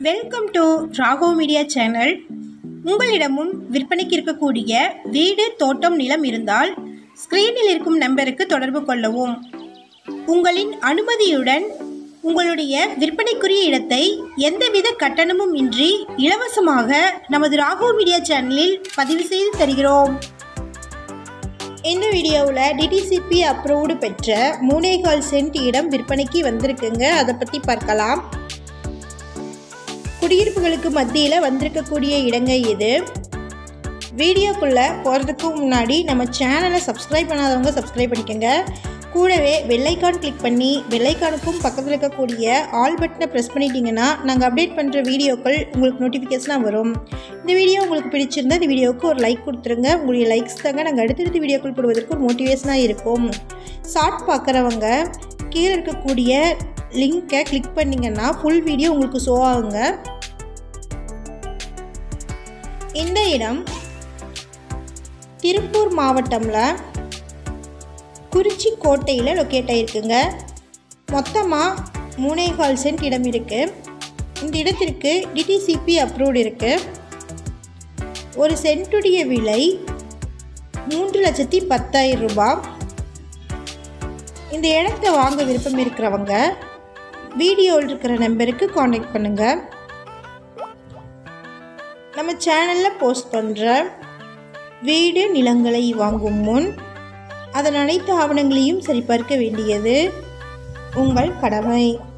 welcome to ராகோ media channel உங்களிடமும் விற்பனைக்கு இருக்கக்கூடிய வீடு தோட்டம் நிலம் இருந்தால் ஸ்க்ரீனில் இருக்கும் நம்பருக்கு தொடர்பு கொள்ளவும் உங்களின் அனுமதியுடன் உங்களுடைய விற்பனைக்குரிய இடத்தை எந்தவித கட்டணமும் இன்றி இலவசமாக நமது ராகோ மீடியா சேனலில் பதிவு செய்து தருகிறோம் இந்த வீடியோவில் டிடிசிபி அப்ரூவ்டு பெற்ற மூணேகால் சென்ட் இடம் விற்பனைக்கு வந்திருக்குங்க அதை பற்றி பார்க்கலாம் குடியிருப்புகளுக்கு மத்தியில் வந்திருக்கக்கூடிய இடங்க இது வீடியோக்குள்ளே போகிறதுக்கு முன்னாடி நம்ம சேனலை சப்ஸ்கிரைப் பண்ணாதவங்க சப்ஸ்கிரைப் பண்ணிக்கோங்க கூடவே வெள்ளைக்கான் கிளிக் பண்ணி வெள்ளைக்கானுக்கும் பக்கத்தில் இருக்கக்கூடிய ஆல் பட்டனை ப்ரெஸ் பண்ணிட்டீங்கன்னா நாங்கள் அப்டேட் பண்ணுற வீடியோக்கள் உங்களுக்கு நோட்டிஃபிகேஷனாக வரும் இந்த வீடியோ உங்களுக்கு பிடிச்சிருந்தா இந்த வீடியோவுக்கு ஒரு லைக் கொடுத்துருங்க உங்களுடைய லைக்ஸ் தாங்க நாங்கள் அடுத்தடுத்த வீடியோக்கள் போடுவதற்கு ஒரு மோட்டிவேஷனாக இருக்கும் ஷார்ட் பார்க்குறவங்க கீழே இருக்கக்கூடிய லிங்க்கை கிளிக் பண்ணிங்கன்னா ஃபுல் வீடியோ உங்களுக்கு ஷோ ஆகுங்க இந்த இடம் திருப்பூர் மாவட்டமில் குறிச்சி கோட்டையில் லொக்கேட் ஆகிருக்குங்க மொத்தமாக மூணேகால் சென்ட் இடம் இருக்குது இந்த இடத்திற்கு டிடிசிபி அப்ரூவ்டு இருக்குது ஒரு சென்ட்டுடைய விலை மூன்று லட்சத்தி பத்தாயிரம் ரூபாய் இந்த இடத்த வாங்க விருப்பம் இருக்கிறவங்க வீடியோவில் இருக்கிற நம்பருக்கு காண்டாக்ட் பண்ணுங்கள் நம்ம சேனலில் போஸ்ட் பண்ணுற வீடு நிலங்களை வாங்கும் முன் அதன் அனைத்து ஆவணங்களையும் சரிபார்க்க வேண்டியது உங்கள் கடமை